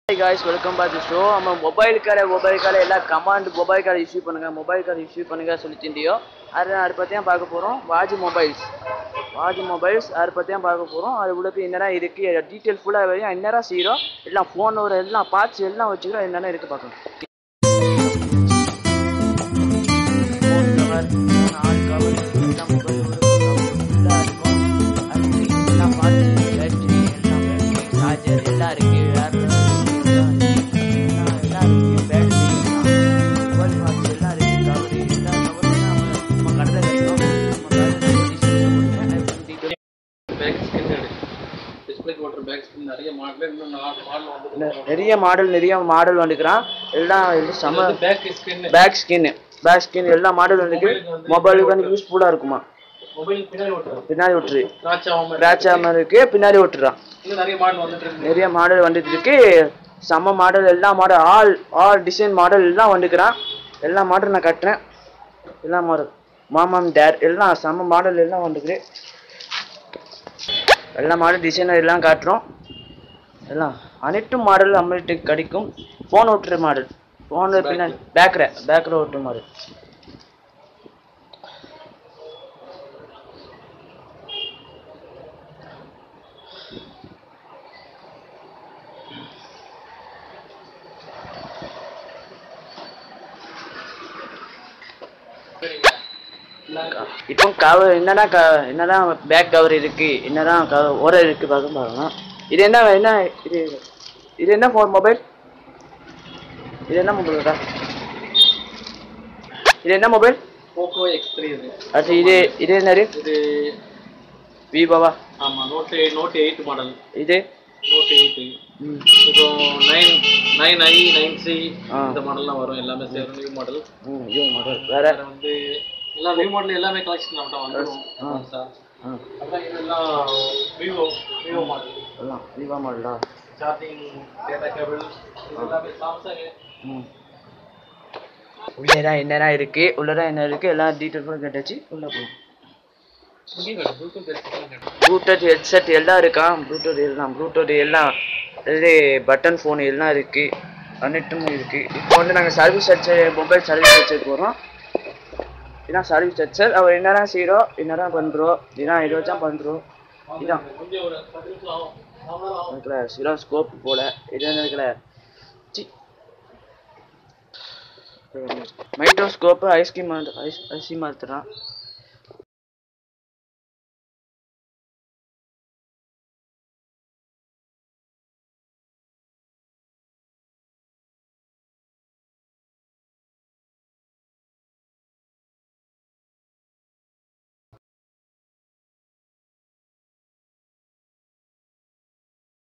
Guys welcome back to show நம்ம mobile card mobile card எல்லாம் comment mobile card issue பண்ணுங்க mobile card issue பண்ணுங்க சொல்லிச்சிருந்தியோ அது அதை பற்றி தான் பார்க்க போகிறோம் வாஜ் மொபைல்ஸ் வாஜ் மொபைல்ஸ் அதை பற்றி தான் பார்க்க போகிறோம் அது உள்ளது என்னென்ன இருக்குது டீட்டெயில் ஃபுல்லாக வரையும் என்னடா செய்கிறோம் எல்லாம் ஃபோன் ஒரு எல்லாம் பார்ட்ஸ் எல்லாம் வச்சுக்கிறோம் என்னென்ன இருக்குது பார்க்கணும் ஃபோன் கவர் ஆல் கவர் எல்லாம் மொபைல் ஒரு ஃபுல்லாக இருக்கும் அது எல்லாம் பார்ட்ஸ் பேட்டரி எல்லாம் பேட்டரி சார்ஜர் எல்லாம் இருக்குது வேறு எல்லாம் எல்லாம் இருக்குது பேட்டரி மொபைல் பார்ட்ஸ் எல்லாம் இருக்குது கவர் எல்லா கவரும் நம்ம கடையில் கிடைக்கும் நம்ம கடையில் பேக் ஸ்கின் எடு டிஸ்பிளேக்கு ஓட்டுற பேக் ஸ்கின் நிறைய மாடல் இன்னும் நாலு மாடல் வந்து நிறைய மாடல் நிறைய மாடல் வந்துக்கிறான் எல்லாம் இது செம back skin back skin back skin எல்லா மாடல் வந்துருக்கு மொபைலுக்கு வந்து யூஸ்ஃபுல்லாக இருக்குமா மொபைல் பின்னாடி ஓட்டுறோம் பின்னாடி விட்டுரு ஸ்க்ராட்ச் ஆகாம ஸ்க்ராட்ச் ஆகாம இருக்கு பின்னாடி விட்டுறான் இன்னும் நிறைய மாடல் வந்துட்டு இருக்கு நிறைய மாடல் வந்துட்டு இருக்கு செம்ம மாடல் எல்லா model all all design model எல்லாம் வந்துக்கிறான் எல்லா மாடல் நான் கட்டுறேன் எல்லா மாடல் மாமாம் டேர் எல்லாம் செம்ம மாடல் எல்லாம் வந்துக்குது எல்லா மாடல் டிசைனர் எல்லாம் காட்டுறோம் எல்லாம் அனைத்து மாடல் நம்மள்கிட்ட கிடைக்கும் ஃபோன் ஓட்டுற மாடல் ஃபோன் பின்னாடி பேக்கில் பேக்கில் ஓட்டுற மாடல் இப்போ கவர் என்னடா க என்னதான் பேக் கவர் இருக்கு என்னதான் கவர் ஓர இருக்கு பார்க்க பாருங்க இது என்ன என்ன இது இது என்ன ஃபோன் மொபைல் இது என்ன மொபைல்டா இது என்ன மொபைல் போக்கோ எக்ஸ் த்ரீ இது அது இது இது என்னது இது விவோவா ஆமா நோட் நோட் எயிட் மாடல் இது நோட் எயிட் ம் இப்போ nine nine I nine C ஆ. இந்த மாடல்லாம் வரும் எல்லாமே சேரும் நியூ மாடல் ம் விவோ மாடல் வேற வேற வந்து எல்லா நியூ மாடல் எல்லாமே கலெக்ஷன் நம்மகிட்ட வந்துடும் ஆ. advance-ஆ. ஆ அதான் இதெல்லாம் விவோ விவோ மாடல் எல்லாம் விவோ மாடலா சார்ஜிங் டேட்டா கேபிள் எல்லாமே சாம்சங் ம் உள்ளேதான் என்னென்ன இருக்கு உள்ளதான் என்ன இருக்கு எல்லாம் டீட்டெயில் கூட கேட்டாச்சு உள்ள போகும் ப்ளூடூத் எடுத்துக்கலாம் ப்ளூடூத் ஹெட்செட் எல்லாம் இருக்கான் ப்ளூடூத் எல்லாம் ப்ளூடூத் எல்லாம் இது பட்டன் ஃபோன் எல்லாம் இருக்கு அனைத்தும் இருக்கு இப்போ வந்து நாங்கள் சர்வீஸ் வச்சு மொபைல் சர்வீஸ் வச்சு போகிறோம் இதான் சர்வீஸ் வச்சர் அவர் என்னதான் செய்கிறோம் என்னதான் பண்ணுறோம் இதான் இது வச்சா பண்ணுறோம் இதான் கொஞ்சம் ஒரு பத்து நிமிஷம் ஆகும் அவ்வளோ ஆகும் இருக்கல சிரோ ஸ்கோப் போல இது என்ன இருக்கல சி மைக்ரோஸ்கோப்பு ஐஸ்கிரீம் ஐஸ் ஐசி மாத்துறான்